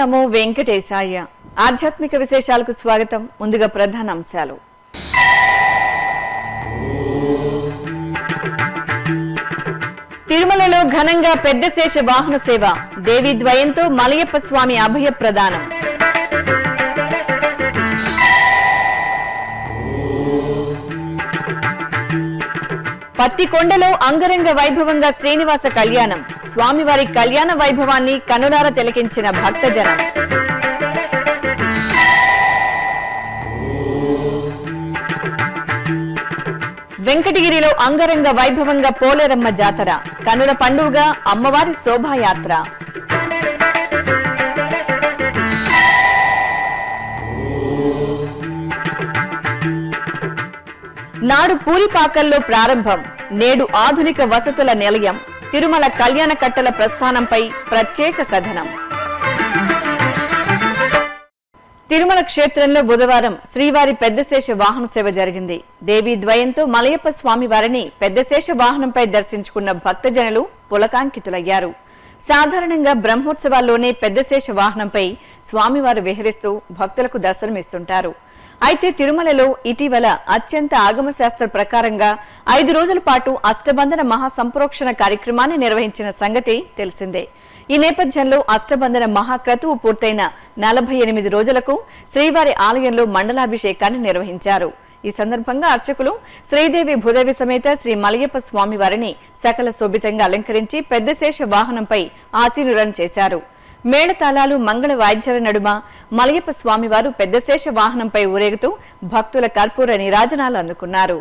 నమో వెంకటేశాయ ఆధ్యాత్మిక విశేషాలకు స్వాగతం ముందుగా ప్రధాన అంశాలు తిరుమలలో ఘనంగా పెద్ద శేష వాహన సేవ దేవి ద్వయంతో మలయప్ప స్వామి అభయ ప్రదానం పత్తికొండలో అంగరంగ వైభవంగా శ్రీనివాస కళ్యాణం స్వామివారి కళ్యాణ వైభవాన్ని కనులార తిలకించిన భక్తజనం వెంకటగిరిలో అంగరంగ వైభవంగా పోలేరమ్మ జాతర కనుల పండుగగా అమ్మవారి శోభాయాత్ర నాడు పూరిపాకల్లో ప్రారంభం నేడు ఆధునిక వసతుల నిలయం తిరుమల కళ్యాణ కట్టల ప్రస్థానంపై ప్రత్యేక కథనం తిరుమల క్షేత్రంలో బుధవారం శ్రీవారి పెద్దశేష వాహన సేవ జరిగింది దేవీ ద్వయంతో మలయప్ప స్వామి వారిని పెద్దశేష వాహనంపై దర్శించుకున్న భక్తజనులు పులకాంకితులయ్యారు సాధారణంగా బ్రహ్మోత్సవాల్లోనే పెద్దశేష వాహనంపై స్వామివారు విహరిస్తూ భక్తులకు దర్శనమిస్తుంటారు అయితే తిరుమలలో ఇటీవల అత్యంత ఆగమ శాస్త్ర ప్రకారంగా ఐదు రోజుల పాటు అష్టబంధన మహాసంప్రోక్షణ కార్యక్రమాన్ని నిర్వహించిన సంగతి తెలిసిందే ఈ నేపథ్యంలో అష్టబంధన మహాక్రతువు పూర్తయిన నలభై ఎనిమిది రోజులకు శ్రీవారి ఆలయంలో మండలాభిషేకాన్ని నిర్వహించారు ఈ సందర్భంగా అర్చకులు శ్రీదేవి భూదేవి సమేత శ్రీ మలయప్ప స్వామి వారిని సకల శోభితంగా అలంకరించి పెద్దశేష వాహనంపై ఆసీనులను చేశారు మేళతాళాలు మంగళ వాయిద్యాల నడుమ మలయప్ప స్వామివారు పెద్దశేష వాహనంపై ఊరేగుతూ భక్తుల కర్పూర నీరాజనాలు అందుకున్నారు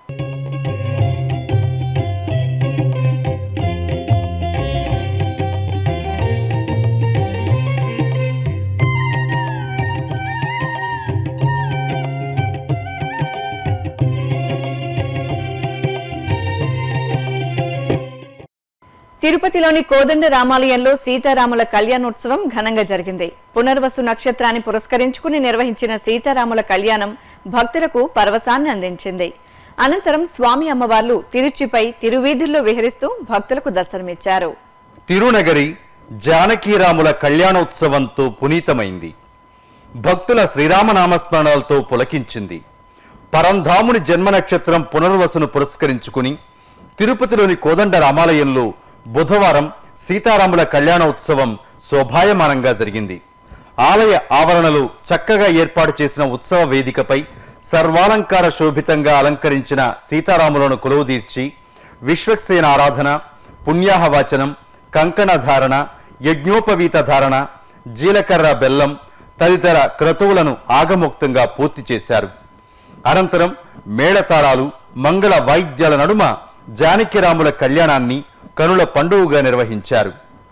తిరుపతిలోని కోదండ రామాలయంలో సీతారాముల కళ్యాణోత్సవం ఘనంగా జరిగింది పునర్వసు నక్షత్రాన్ని పురస్కరించుకుని నిర్వహించిన సీతారాముల కళ్యాణం భక్తులకు పరవశాన్ని అందించింది అనంతరం స్వామి అమ్మవార్లు తిరుచిపై తిరువీధుల్లో విహరిస్తూ భక్తులకు దర్శనమిచ్చారు తిరునగరి జానకీరాముల కళ్యాణోత్సవంతో పునీతమైంది భక్తుల శ్రీరామనామస్మరణలతో పులకించింది పరంధాముని జన్మ నక్షత్రం పునర్వసును పురస్కరించుకుని తిరుపతిలోని కోదండ రామాలయంలో బుధవారం సీతారాముల కళ్యాణోత్సవం శోభాయమానంగా జరిగింది ఆలయ ఆవరణలో చక్కగా ఏర్పాటు చేసిన ఉత్సవ వేదికపై సర్వాలంకార శోభితంగా అలంకరించిన సీతారాములను కొలువుదీర్చి విశ్వక్సేన ఆరాధన పుణ్యాహవాచనం కంకణ ధారణ యజ్ఞోపవీత ధారణ జీలకర్ర బెల్లం తదితర క్రతువులను ఆగమోక్తంగా పూర్తి చేశారు అనంతరం మేళతాళాలు మంగళ వాయిద్యాల నడుమ జానకిరాముల కళ్యాణాన్ని కనుల పండుగగా నిర్వహించారు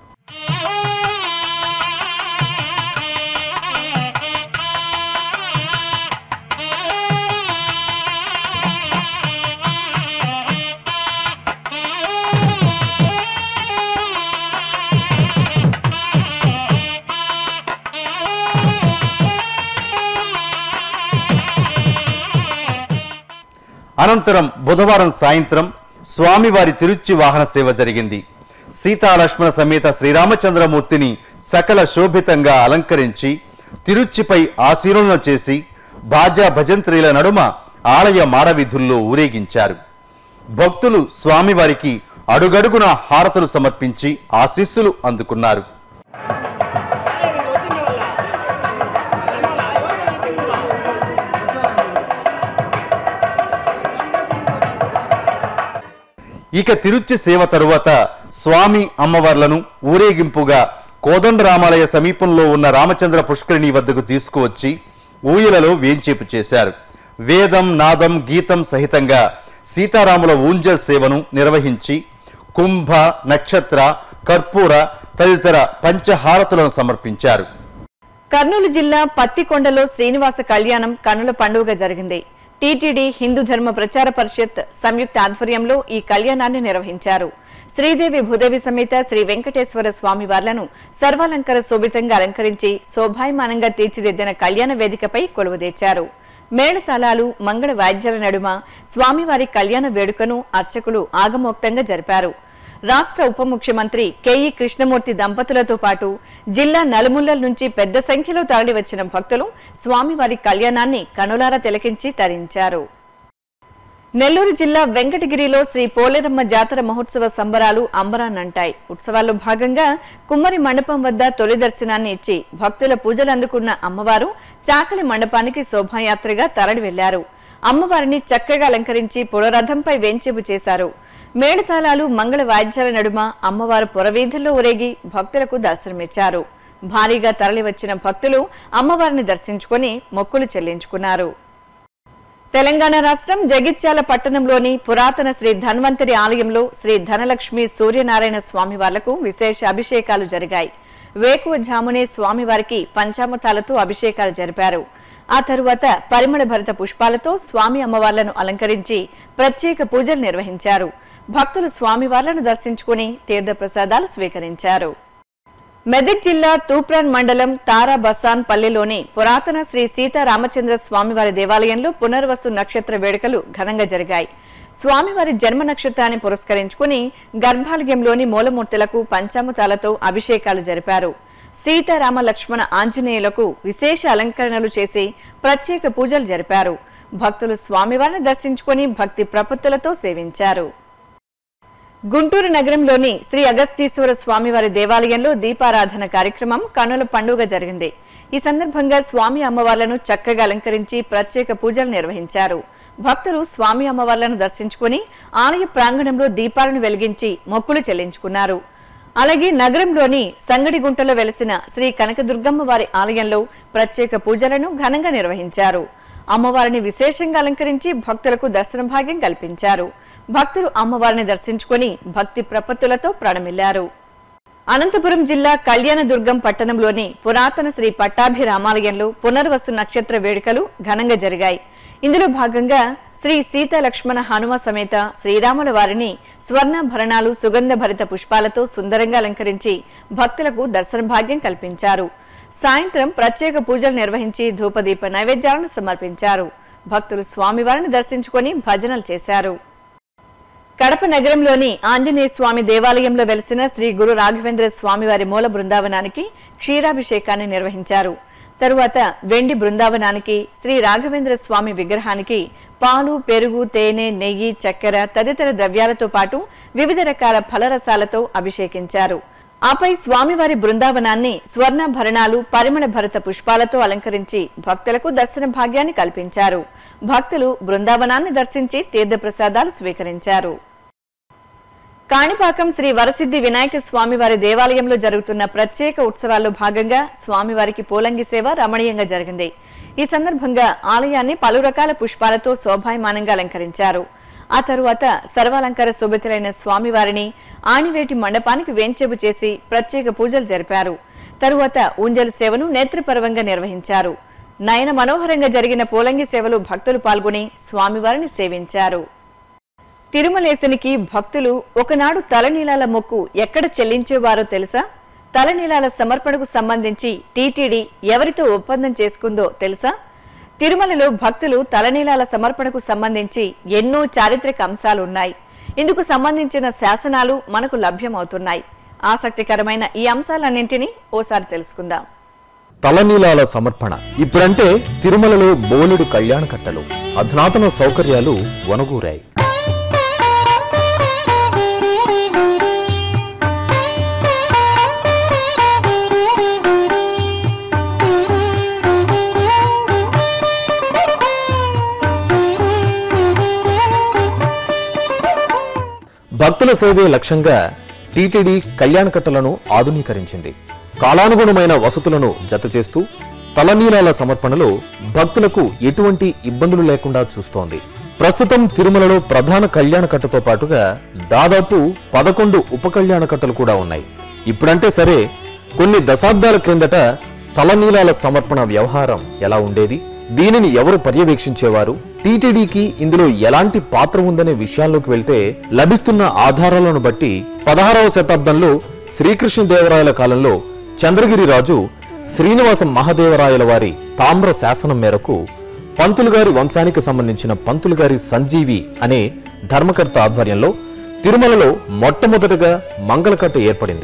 అనంతరం బుధవారం సాయంత్రం స్వామివారి తిరుచి వాహన సేవ జరిగింది సీతాలక్ష్మణ సమేత శ్రీరామచంద్రమూర్తిని సకల శోభితంగా అలంకరించి తిరుచిపై ఆశీర్వలన చేసి బాజా భజంత్రీల నడుమ ఆలయ మాడవీధుల్లో ఊరేగించారు భక్తులు స్వామివారికి అడుగడుగున హారతులు సమర్పించి ఆశీస్సులు అందుకున్నారు ఇక తిరుచి సేవ తరువాత స్వామి అమ్మవార్లను ఊరేగింపుగా కోదండరామాలయ సమీపంలో ఉన్న రామచంద్ర పుష్కరిణి వద్దకు తీసుకువచ్చి ఊయలలో వేంచేపు చేశారు వేదం నాదం గీతం సహితంగా సీతారాముల ఊంజల్ సేవను నిర్వహించి కుంభ నక్షత్ర కర్పూర తదితర పంచహారతులను సమర్పించారు కర్నూలు జిల్లా పత్తికొండలో శ్రీనివాస కళ్యాణం కన్నుల పండుగ జరిగింది టీటీడీ హిందూ ధర్మ ప్రచార పరిషత్ సంయుక్త ఆధ్వర్యంలో ఈ కళ్యాణాన్ని నిర్వహించారు శ్రీదేవి భూదేవి సమేత శ్రీ వెంకటేశ్వర స్వామి వార్లను సర్వాలంకార శోభితంగా అలంకరించి శోభాయమానంగా తీర్చిదిద్దిన కళ్యాణ వేదికపై కొలువుదీర్చారు మేళతాళాలు మంగళ వాయిద్యాల నడుమ స్వామివారి కళ్యాణ వేడుకను అర్చకులు ఆగమోక్తంగా జరిపారు రాష్ట్ర ఉప ముఖ్యమంత్రి కెఈ కృష్ణమూర్తి దంపతులతో పాటు జిల్లా నలుమూలల నుంచి పెద్ద సంఖ్యలో తరలివచ్చిన భక్తులు స్వామివారి కళ్యాణాన్ని కనులారా తిలకించి తరించారు నెల్లూరు జిల్లా వెంకటగిరిలో శ్రీ పోలేరమ్మ జాతర మహోత్సవ సంబరాలు అంబరాన్నంటాయి ఉత్సవాల్లో భాగంగా కుమ్మరి మండపం వద్ద తొలి దర్శనాన్ని ఇచ్చి భక్తుల పూజలు అందుకున్న అమ్మవారు చాకలి మండపానికి శోభాయాత్రగా తరలి వెళ్లారు అమ్మవారిని చక్కగా అలంకరించి పురరథంపై వేంచేపు చేశారు మేళతాళాలు మంగళ వాయిద్యాల నడుమ అమ్మవారు పురవీధుల్లో ఊరేగి భక్తులకు దర్శనమిచ్చారు భారీగా తరలివచ్చిన భక్తులు అమ్మవారిని దర్శించుకొని మొక్కులు చెల్లించుకున్నారు తెలంగాణ రాష్ట్రం జగిత్యాల పట్టణంలోని పురాతన శ్రీ ధన్వంతరి ఆలయంలో శ్రీ ధనలక్ష్మి సూర్యనారాయణ స్వామివార్లకు విశేష అభిషేకాలు జరిగాయి వేకువ జామునే స్వామివారికి పంచామృతాలతో అభిషేకాలు జరిపారు ఆ తరువాత పరిమళ భరిత పుష్పాలతో స్వామి అమ్మవార్లను అలంకరించి ప్రత్యేక పూజలు నిర్వహించారు భక్తులు స్వామివార్లను దర్శించుకుని తీర్థప్రసాదాలు స్వీకరించారు మెదక్ జిల్లా తూప్రాన్ మండలం తారా బసాన్ పల్లెలోని పురాతన శ్రీ సీతారామచంద్ర స్వామివారి దేవాలయంలో పునర్వసు నక్షత్ర వేడుకలు ఘనంగా జరిగాయి స్వామివారి జన్మ నక్షత్రాన్ని పురస్కరించుకుని గర్భాలయంలోని మూలమూర్తులకు పంచామృతాలతో అభిషేకాలు జరిపారు సీతారామ లక్ష్మణ ఆంజనేయులకు విశేష అలంకరణలు చేసి ప్రత్యేక పూజలు జరిపారు భక్తులు స్వామివారిని దర్శించుకుని భక్తి ప్రపత్తులతో సేవించారు గుంటూరు నగరంలోని శ్రీ అగస్తీశ్వర స్వామివారి దేవాలయంలో దీపారాధన కార్యక్రమం కనుల పండుగ జరిగింది ఈ సందర్భంగా స్వామి అమ్మవార్లను చక్కగా అలంకరించి ప్రత్యేక పూజలు నిర్వహించారు భక్తులు స్వామి అమ్మవార్లను దర్శించుకుని ఆలయ ప్రాంగణంలో దీపాలను వెలిగించి మొక్కులు చెల్లించుకున్నారు అలాగే నగరంలోని సంగడిగుంటలో వెలసిన శ్రీ కనకదుర్గమ్మ వారి ఆలయంలో ప్రత్యేక పూజలను ఘనంగా నిర్వహించారు అమ్మవారిని విశేషంగా అలంకరించి భక్తులకు దర్శన భాగ్యం కల్పించారు భక్తులు అమ్మవారిని దర్శించుకుని భక్తి ప్రపత్తులతో ప్రణమిల్లారు అనంతపురం జిల్లా కళ్యాణదుర్గం పట్టణంలోని పురాతన శ్రీ పట్టాభిరామాలయంలో పునర్వసు నక్షత్ర వేడుకలు ఘనంగా జరిగాయి ఇందులో భాగంగా శ్రీ సీత లక్ష్మణ హనుమ సమేత శ్రీరాముల వారిని స్వర్ణాభరణాలు సుగంధ భరిత పుష్పాలతో సుందరంగా అలంకరించి భక్తులకు దర్శన భాగ్యం కల్పించారు సాయంత్రం ప్రత్యేక పూజలు నిర్వహించి ధూపదీప నైవేద్యాలను సమర్పించారు భక్తులు స్వామివారిని దర్శించుకొని భజనలు చేశారు కడప నగరంలోని ఆంజనేయ స్వామి దేవాలయంలో వెలిసిన శ్రీ గురు రాఘవేంద్ర స్వామివారి మూల బృందావనానికి క్షీరాభిషేకాన్ని నిర్వహించారు తరువాత వెండి బృందావనానికి శ్రీ రాఘవేంద్ర స్వామి విగ్రహానికి పాలు పెరుగు తేనె నెయ్యి చక్కెర తదితర ద్రవ్యాలతో పాటు వివిధ రకాల ఫలరసాలతో అభిషేకించారు ఆపై స్వామివారి బృందావనాన్ని స్వర్ణాభరణాలు పరిమళ భరత పుష్పాలతో అలంకరించి భక్తులకు దర్శన భాగ్యాన్ని కల్పించారు భక్తులు బృందావనాన్ని దర్శించి తీర్థప్రసాదాలు స్వీకరించారు కాణిపాకం శ్రీ వరసిద్ధి వినాయక స్వామివారి దేవాలయంలో జరుగుతున్న ప్రత్యేక ఉత్సవాల్లో భాగంగా స్వామివారికి పూలంగి సేవ రమణీయంగా జరిగింది ఈ సందర్భంగా ఆలయాన్ని పలు రకాల పుష్పాలతో శోభాయమానంగా అలంకరించారు ఆ తరువాత సర్వాలంకార శోభితులైన స్వామివారిని ఆణివేటి మండపానికి వేంచేపు చేసి ప్రత్యేక పూజలు జరిపారు తరువాత ఊంజల్ సేవను నేత్రపర్వంగా నిర్వహించారు నయన మనోహరంగా జరిగిన పూలంగి సేవలో భక్తులు పాల్గొని స్వామివారిని సేవించారు తిరుమలేశనికి భక్తులు ఒకనాడు తలనీలాల మొక్కు ఎక్కడ చెల్లించేవారో తెలుసా తలనీలాల సమర్పణకు సంబంధించి టీటీడీ ఎవరితో ఒప్పందం చేసుకుందో తెలుసా తిరుమలలో భక్తులు తలనీలాల సమర్పణకు సంబంధించి ఎన్నో చారిత్రక అంశాలు ఉన్నాయి ఇందుకు సంబంధించిన శాసనాలు మనకు లభ్యమవుతున్నాయి ఆసక్తికరమైన ఈ అంశాలన్నింటినీ ఓసారి తెలుసుకుందాం తలనీలాల సమర్పణ ఇప్పుడంటే తిరుమలలో బోలెడు కళ్యాణ కట్టలు అధునాతన సౌకర్యాలు వనగూరాయి భక్తుల సేవే లక్ష్యంగా టీటీడీ కళ్యాణ కట్టలను ఆధునీకరించింది కాలానుగుణమైన వసతులను జతచేస్తూ తలనీలాల సమర్పణలో భక్తులకు ఎటువంటి ఇబ్బందులు లేకుండా చూస్తోంది ప్రస్తుతం తిరుమలలో ప్రధాన కళ్యాణ కట్టతో పాటుగా దాదాపు పదకొండు ఉప కళ్యాణ కట్టలు కూడా ఉన్నాయి ఇప్పుడంటే సరే కొన్ని దశాబ్దాల క్రిందట తలనీలాల సమర్పణ వ్యవహారం ఎలా ఉండేది దీనిని ఎవరు పర్యవేక్షించేవారు టీటీడీకి ఇందులో ఎలాంటి పాత్ర ఉందనే విషయాల్లోకి వెళ్తే లభిస్తున్న ఆధారాలను బట్టి పదహారవ శతాబ్దంలో శ్రీకృష్ణదేవరాయల కాలంలో చంద్రగిరి రాజు శ్రీనివాస మహాదేవరాయల వారి తామ్ర శాసనం మేరకు పంతులు గారి వంశానికి సంబంధించిన పంతులు గారి సంజీవి అనే ధర్మకర్త ఆధ్వర్యంలో తిరుమలలో మొట్టమొదటగా మంగళకట్ట ఏర్పడింది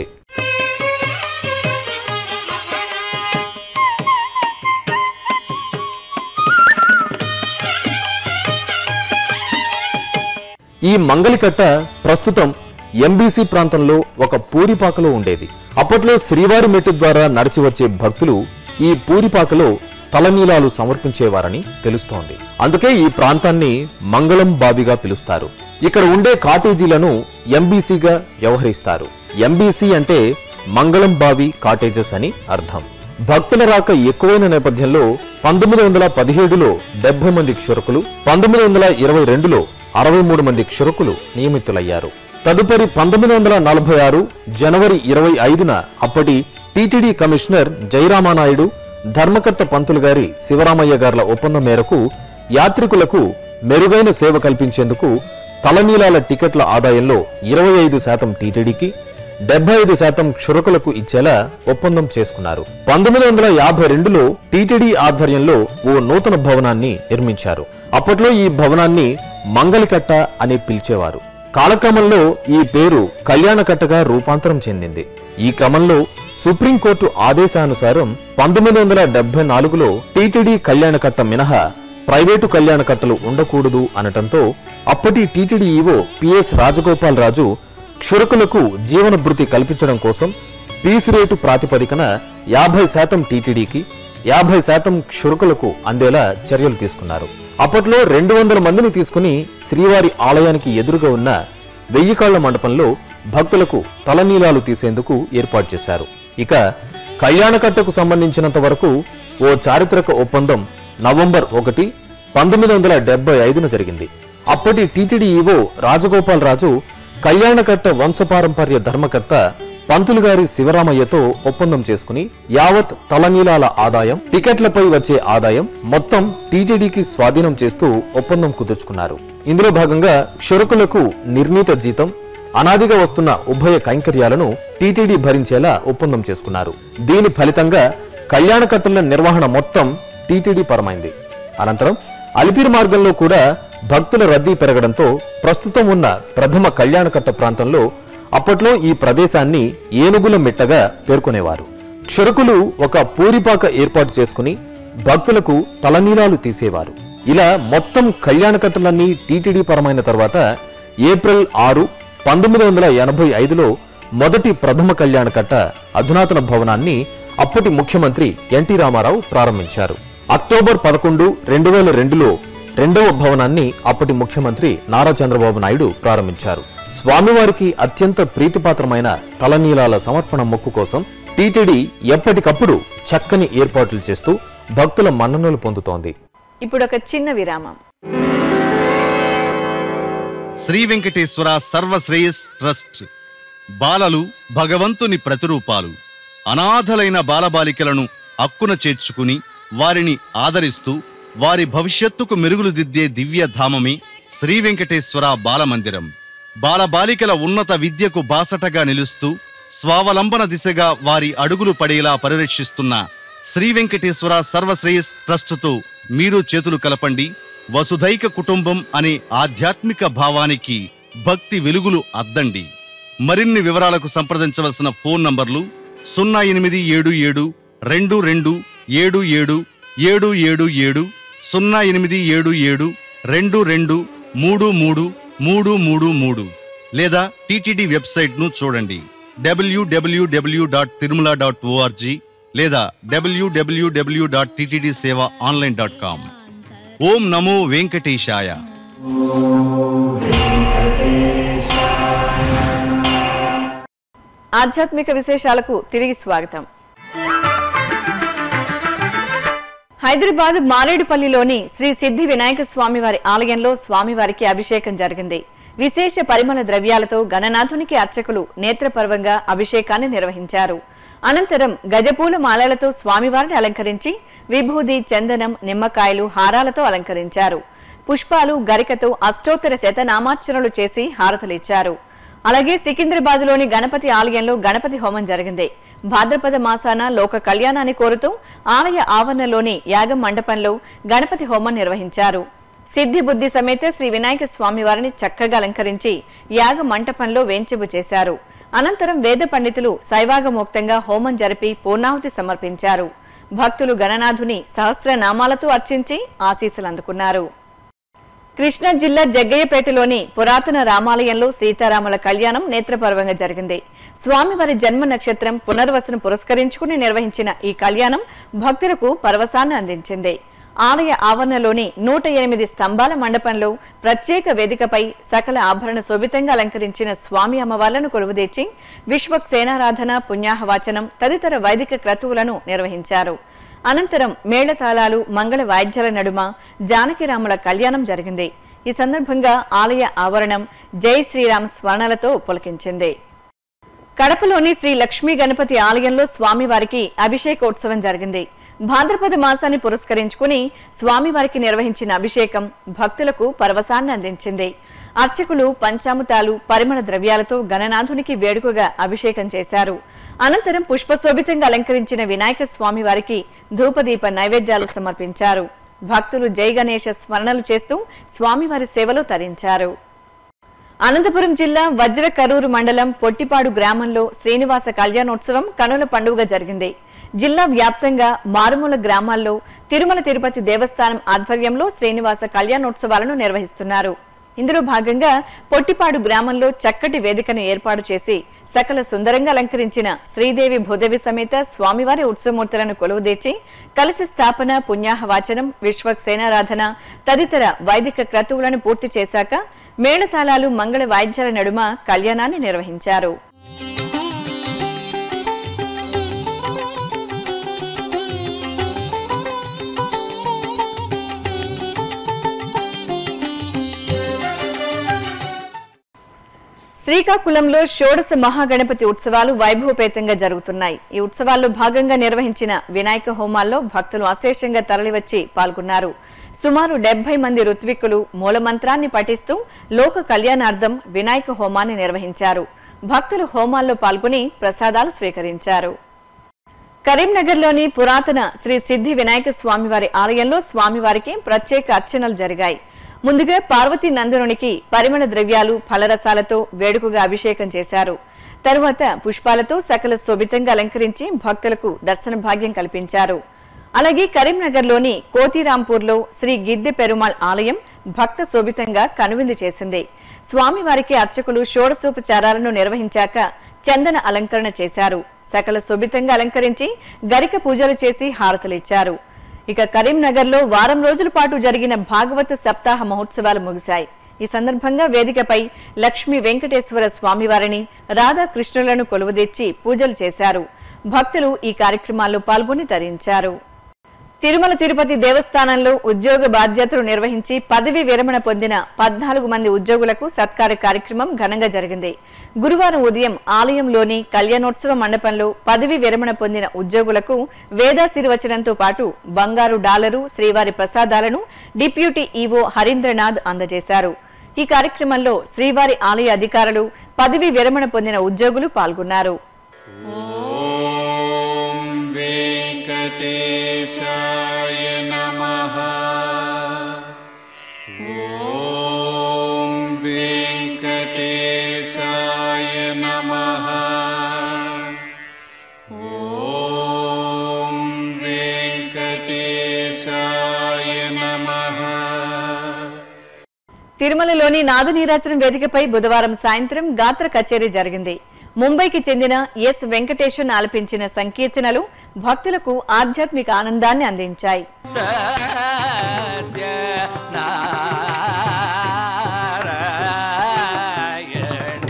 ఈ మంగళకట్ట ప్రస్తుతం ఎంబీసీ ప్రాంతంలో ఒక పూరిపాకలో ఉండేది అప్పట్లో శ్రీవారి మెట్టు ద్వారా నడిచి వచ్చే భక్తులు ఈ పూరిపాకలో తలనీలాలు సమర్పించేవారని తెలుస్తోంది అందుకే ఈ ప్రాంతాన్ని మంగళం బావిగా పిలుస్తారు ఇక్కడ ఉండే కాటేజీలను ఎంబీసీగా వ్యవహరిస్తారు ఎంబీసీ అంటే మంగళం బావి కాటేజెస్ అని అర్థం భక్తుల రాక ఎక్కువైన నేపథ్యంలో పంతొమ్మిది వందల పదిహేడులో డెబ్బై మంది క్షురకులు పంతొమ్మిది వందల ఇరవై రెండులో అరవై మూడు మంది క్షురకులు నియమితులయ్యారు తదుపరి పంతొమ్మిది వందల నలభై ఆరు జనవరి ఇరవై ఐదున అప్పటి టీటీడీ కమిషనర్ జయరామానాయుడు ధర్మకర్త పంతులు గారి శివరామయ్య గార్ల ఒప్పందం మేరకు యాత్రికులకు మెరుగైన సేవ కల్పించేందుకు తలనీలాల టికెట్ల ఆదాయంలో ఇరవై ఐదు శాతం టీటీడీకి డెబ్బై ఐదు శాతం క్షురకులకు ఇచ్చేలా ఒప్పందం చేసుకున్నారు పంతొమ్మిది వందల యాభై రెండులో టీటీడీ ఆధ్వర్యంలో ఓ నూతన భవనాన్ని నిర్మించారు అప్పట్లో ఈ భవనాన్ని మంగళకట్ట అని పిలిచేవారు కాలక్రమంలో ఈ పేరు కళ్యాణకట్టగా రూపాంతరం చెందింది ఈ క్రమంలో సుప్రీంకోర్టు ఆదేశానుసారం పంతొమ్మిది వందల డెబ్బై నాలుగులో టీటీడీ కళ్యాణకట్ట మినహా ప్రైవేటు కళ్యాణకట్టలు ఉండకూడదు అనటంతో అప్పటి TTD EO PS Rajagopal Raju క్షురకులకు జీవన భృతి కల్పించడం కోసం పీసు రేటు ప్రాతిపదికన యాభై శాతం టీటీడీకి యాభై శాతం క్షురకులకు అందేలా చర్యలు తీసుకున్నారు అప్పట్లో రెండు వందల మందిని తీసుకుని శ్రీవారి ఆలయానికి ఎదురుగా ఉన్న వెయ్యి కాళ్ల మండపంలో భక్తులకు తలనీలాలు తీసేందుకు ఏర్పాటు చేశారు ఇక కళ్యాణకట్టకు సంబంధించినంత వరకు ఓ చారిత్రక ఒప్పందం నవంబర్ ఒకటి పంతొమ్మిది వందల డెబ్బై ఐదున జరిగింది అప్పటి టీటీడీ ఈవో రాజగోపాల్ రాజు కళ్యాణకట్ట వంశపారంపర్య ధర్మకర్త పంతులు గారి శివరామయ్యతో ఒప్పందం చేసుకుని యావత్ తలనీలాల ఆదాయం టికెట్లపై వచ్చే ఆదాయం మొత్తం టీటీడీకి స్వాధీనం చేస్తూ ఒప్పందం కుదుర్చుకున్నారు ఇందులో భాగంగా క్షురకులకు నిర్ణీత జీతం అనాదిగా వస్తున్న ఉభయ కైంకర్యాలను టీటీడీ భరించేలా ఒప్పందం చేసుకున్నారు దీని ఫలితంగా కళ్యాణకట్టల నిర్వహణ మొత్తం టీటీడీ పరమైంది అనంతరం అలిపిరి మార్గంలో కూడా భక్తుల రద్దీ పెరగడంతో ప్రస్తుతం ఉన్న ప్రథమ కళ్యాణకట్ట ప్రాంతంలో అప్పట్లో ఈ ప్రదేశాన్ని ఏనుగుల మిట్టగా పేర్కొనేవారు క్షురకులు ఒక పూరిపాక ఏర్పాటు చేసుకుని భక్తులకు తలనీలాలు తీసేవారు ఇలా మొత్తం కళ్యాణకట్టలన్నీ టీటీడీ పరమైన తర్వాత ఏప్రిల్ ఆరు పంతొమ్మిది వందల ఎనభై ఐదులో మొదటి ప్రథమ కళ్యాణకట్ట అధునాతన భవనాన్ని అప్పటి ముఖ్యమంత్రి ఎన్టీ రామారావు ప్రారంభించారు అక్టోబర్ పదకొండు రెండు వేల రెండులో రెండవ భవనాన్ని అప్పటి ముఖ్యమంత్రి నారా చంద్రబాబు నాయుడు ప్రారంభించారు స్వామివారికి అత్యంత ప్రీతిపాత్రమైన తలనీలాల సమర్పణ మొక్కు కోసం టీటీడీ ఎప్పటికప్పుడు చక్కని ఏర్పాట్లు చేస్తూ భక్తుల మన్ననలు పొందుతోంది ఇప్పుడు ఒక చిన్న విరామం శ్రీ వెంకటేశ్వర సర్వశ్రేయస్ ట్రస్ట్ బాలలు భగవంతుని ప్రతిరూపాలు అనాథలైన బాలబాలికలను అక్కున చేర్చుకుని వారిని ఆదరిస్తూ వారి భవిష్యత్తుకు మెరుగులు దిద్దే దివ్య ధామమే శ్రీ వెంకటేశ్వర బాలమందిరం బాలబాలికల ఉన్నత విద్యకు బాసటగా నిలుస్తూ స్వావలంబన దిశగా వారి అడుగులు పడేలా పరిరక్షిస్తున్న శ్రీ వెంకటేశ్వర సర్వశ్రేయస్ ట్రస్టుతో మీరు చేతులు కలపండి వసుధైక కుటుంబం అనే ఆధ్యాత్మిక భావానికి భక్తి వెలుగులు అద్దండి మరిన్ని వివరాలకు సంప్రదించవలసిన ఫోన్ నంబర్లు సున్నా ఎనిమిది ఏడు ఏడు రెండు రెండు ఏడు ఏడు ఏడు ఏడు ఏడు సున్నా ఎనిమిది ఏడు ఏడు రెండు రెండు మూడు మూడు మూడు మూడు మూడు లేదా టీటీడీ వెబ్సైట్ను చూడండి డబ్ల్యూడబ్ల్యూడబ్ల్యూ డాట్ తిరుమల డాట్ ఓఆర్జీ లేదా డబ్ల్యూడబ్ల్యూడబ్ల్యూ dot TTD seva online dot com ఓం నమో వెంకటేశాయ ఆధ్యాత్మిక విశేషాలకు తిరిగి స్వాగతం హైదరాబాద్ మారేడుపల్లిలోని శ్రీ సిద్ధి వినాయక స్వామి వారి ఆలయంలో స్వామివారికి అభిషేకం జరిగింది విశేష పరిమళ ద్రవ్యాలతో గణనాథునికి అర్చకులు నేత్రపర్వంగా అభిషేకాన్ని నిర్వహించారు అనంతరం గజపూల మాలలతో స్వామివారిని అలంకరించి విభూది చందనం నిమ్మకాయలు హారాలతో అలంకరించారు పుష్పాలు గరికతో అష్టోత్తర శతనామార్చనలు చేసి హారతలిచ్చారు అలాగే సికింద్రాబాద్ లోని గణపతి ఆలయంలో గణపతి హోమం జరిగింది భాద్రపద మాసాన లోక కళ్యాణాన్ని కోరుతూ ఆలయ ఆవరణలోని యాగం మండపంలో గణపతి హోమం నిర్వహించారు సిద్ధి బుద్ధి సమేత శ్రీ వినాయక స్వామి వారిని చక్కగా అలంకరించి యాగ మంటపంలో వేంచెబు చేశారు అనంతరం వేద పండితులు శైవాగమోక్తంగా హోమం జరిపి పూర్ణాహుతి సమర్పించారు భక్తులు గణనాథుని సహస్రనామాలతో అర్చించి ఆశీస్సులు అందుకున్నారు కృష్ణా జిల్లా జగ్గయ్యపేటలోని పురాతన రామాలయంలో సీతారాముల కళ్యాణం నేత్రపర్వంగా జరిగింది స్వామివారి జన్మ నక్షత్రం పునర్వసను పురస్కరించుకుని నిర్వహించిన ఈ కళ్యాణం భక్తులకు పరవశాన్ని అందించింది ఆలయ ఆవరణలోని నూట ఎనిమిది స్తంభాల మండపంలో ప్రత్యేక వేదికపై సకల ఆభరణ శోభితంగా అలంకరించిన స్వామి అమ్మవార్లను కొలువుదీర్చి విశ్వక్సేనారాధన పుణ్యాహవాచనం తదితర వైదిక క్రతువులను నిర్వహించారు అనంతరం మేళతాళాలు మంగళ వాయిద్యాల నడుమ జానకిరాముల కళ్యాణం జరిగింది ఈ సందర్భంగా ఆలయ ఆవరణం జై శ్రీరామ్ స్వర్ణలతో పులకించింది కడపలోని శ్రీ లక్ష్మీ గణపతి ఆలయంలో స్వామివారికి అభిషేకోత్సవం జరిగింది భాద్రపద మాసాన్ని పురస్కరించుకుని స్వామివారికి నిర్వహించిన అభిషేకం భక్తులకు పరవశాన్ని అందించింది అర్చకులు పంచామృతాలు పరిమళ ద్రవ్యాలతో గణనాథునికి వేడుకగా అభిషేకం చేశారు అనంతరం పుష్పశోభితంగా అలంకరించిన వినాయక స్వామి వారికి ధూపదీప నైవేద్యాలు సమర్పించారు భక్తులు జై గణేశ స్మరణలు చేస్తూ స్వామివారి సేవలో తరించారు అనంతపురం జిల్లా వజ్ర కరూరు మండలం పొట్టిపాడు గ్రామంలో శ్రీనివాస కళ్యాణోత్సవం కనుల పండుగ జరిగింది జిల్లా వ్యాప్తంగా మారుమూల గ్రామాల్లో తిరుమల తిరుపతి దేవస్థానం ఆధ్వర్యంలో శ్రీనివాస కళ్యాణోత్సవాలను నిర్వహిస్తున్నారు ఇందులో భాగంగా పొట్టిపాడు గ్రామంలో చక్కటి వేదికను ఏర్పాటు చేసి సకల సుందరంగా అలంకరించిన శ్రీదేవి భూదేవి సమేత స్వామివారి ఉత్సవమూర్తులను కొలువుదీర్చి కలశ స్థాపన పుణ్యాహవాచనం విశ్వక్సేనారాధన తదితర వైదిక క్రతువులను పూర్తి చేశాక మేళతాళాలు మంగళ వాయిద్యాల నడుమ కళ్యాణాన్ని నిర్వహించారు శ్రీకాకుళంలో షోడశ మహాగణపతి ఉత్సవాలు వైభవపేతంగా జరుగుతున్నాయి ఈ ఉత్సవాల్లో భాగంగా నిర్వహించిన వినాయక హోమాల్లో భక్తులు అశేషంగా తరలివచ్చి పాల్గొన్నారు సుమారు డెబ్బై మంది ఋత్విక్కులు మూలమంత్రాన్ని పఠిస్తూ లోక కళ్యాణార్థం వినాయక హోమాన్ని నిర్వహించారు భక్తులు హోమాల్లో పాల్గొని ప్రసాదాలు స్వీకరించారు కరీంనగర్లోని పురాతన శ్రీ సిద్ధి వినాయక స్వామివారి ఆలయంలో స్వామివారికి ప్రత్యేక అర్చనలు జరిగాయి ముందుగా పార్వతీ నందనునికి పరిమళ ద్రవ్యాలు ఫలరసాలతో వేడుకగా అభిషేకం చేశారు తరువాత పుష్పాలతో సకల శోభితంగా అలంకరించి భక్తులకు దర్శన భాగ్యం కల్పించారు అలాగే కరీంనగర్లోని కోతిరాంపూర్లో శ్రీ గిద్దె పెరుమాళ్ ఆలయం భక్త శోభితంగా కనువిందు చేసింది స్వామివారికి అర్చకులు షోడశోపచారాలను నిర్వహించాక చందన అలంకరణ చేశారు సకల శోభితంగా అలంకరించి గరిక పూజలు చేసి హారతలిచ్చారు ఇక కరీంనగర్లో వారం రోజుల పాటు జరిగిన భాగవత సప్తాహ మహోత్సవాలు ముగిశాయి ఈ సందర్భంగా వేదికపై లక్ష్మీ వెంకటేశ్వర స్వామివారిని రాధాకృష్ణులను కొలువుదీర్చి పూజలు చేశారు భక్తులు ఈ కార్యక్రమాల్లో పాల్గొని తరించారు తిరుమల తిరుపతి దేవస్థానంలో ఉద్యోగ బాధ్యతలు నిర్వహించి పదవి విరమణ పొందిన పద్నాలుగు మంది ఉద్యోగులకు సత్కార కార్యక్రమం ఘనంగా జరిగింది గురువారం ఉదయం ఆలయంలోని కళ్యాణోత్సవ మండపంలో పదవి విరమణ పొందిన ఉద్యోగులకు వేదాశీర్వచనంతో పాటు బంగారు డాలరు శ్రీవారి ప్రసాదాలను డిప్యూటీ ఈవో హరీంద్రనాథ్ అందజేశారు ఈ కార్యక్రమంలో శ్రీవారి ఆలయ అధికారులు పదవి విరమణ పొందిన ఉద్యోగులు పాల్గొన్నారు ॐ वेङ्कटेशाय नमः ॐ वेङ्कटेशाय नमः ॐ वेङ्कटेशाय नमः తిరుమలలోని నాదనీరాజనం వేదికపై బుధవారం సాయంత్రం గాత్ర కచేరీ జరిగింది ముంబైకి చెందిన ఎస్ వెంకటేశ్వర్ ఆలపించిన సంకీర్తనలు భక్తులకు ఆధ్యాత్మిక ఆనందాన్ని అందించాయి సత్య నారాయణ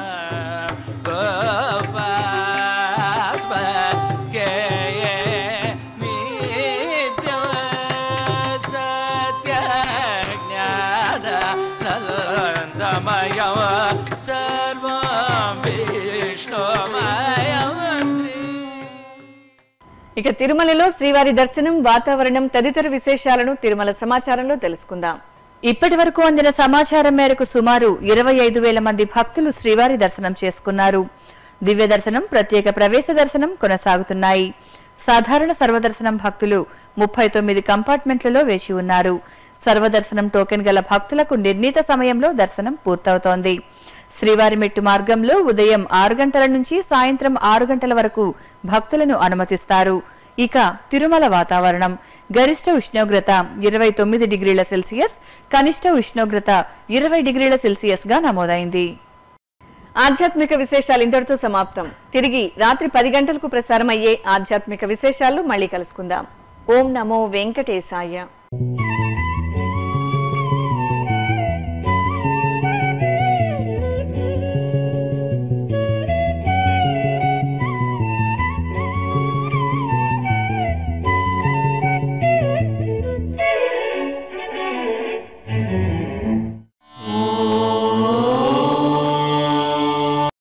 గోపాస్మకేయ నిత్య సత్య జ్ఞాన నలందమయ సర్వం విష్ణుమయ శ్రీ ఇక తిరుమలలో శ్రీవారి దర్శనం వాతావరణం తదితర విశేషాలను తిరుమల సమాచారంలో తెలుసుకుందాం ఇప్పటి వరకు అందిన సమాచారం మేరకు సుమారు ఇరవై ఐదు వేల మంది భక్తులు శ్రీవారి దర్శనం చేసుకున్నారు దివ్య దర్శనం ప్రత్యేక ప్రవేశ దర్శనం కొనసాగుతున్నాయి సాధారణ సర్వదర్శనం భక్తులు ముప్పై తొమ్మిది కంపార్ట్మెంట్లలో వేచి ఉన్నారు సర్వదర్శనం టోకెన్ గల భక్తులకు నిర్ణీత సమయంలో దర్శనం పూర్తవుతోంది శ్రీవారి మెట్టు మార్గంలో ఉదయం ఆరు గంటల నుంచి సాయంత్రం ఆరు గంటల వరకు భక్తులను అనుమతిస్తారు ఇక తిరుమల వాతావరణం గరిష్ట ఉష్ణోగ్రత ఇరవై తొమ్మిది డిగ్రీల సెల్సియస్ కనిష్ట ఉష్ణోగ్రత ఇరవై డిగ్రీల సెల్సియస్ గా నమోదైంది ఆధ్యాత్మిక విశేషాలు ఇంతటితో సమాప్తం తిరిగి రాత్రి పది గంటలకు ప్రసారం అయ్యే ఆధ్యాత్మిక విశేషాలు మళ్ళీ కలుసుకుందాం ఓం నమో వెంకటేశాయ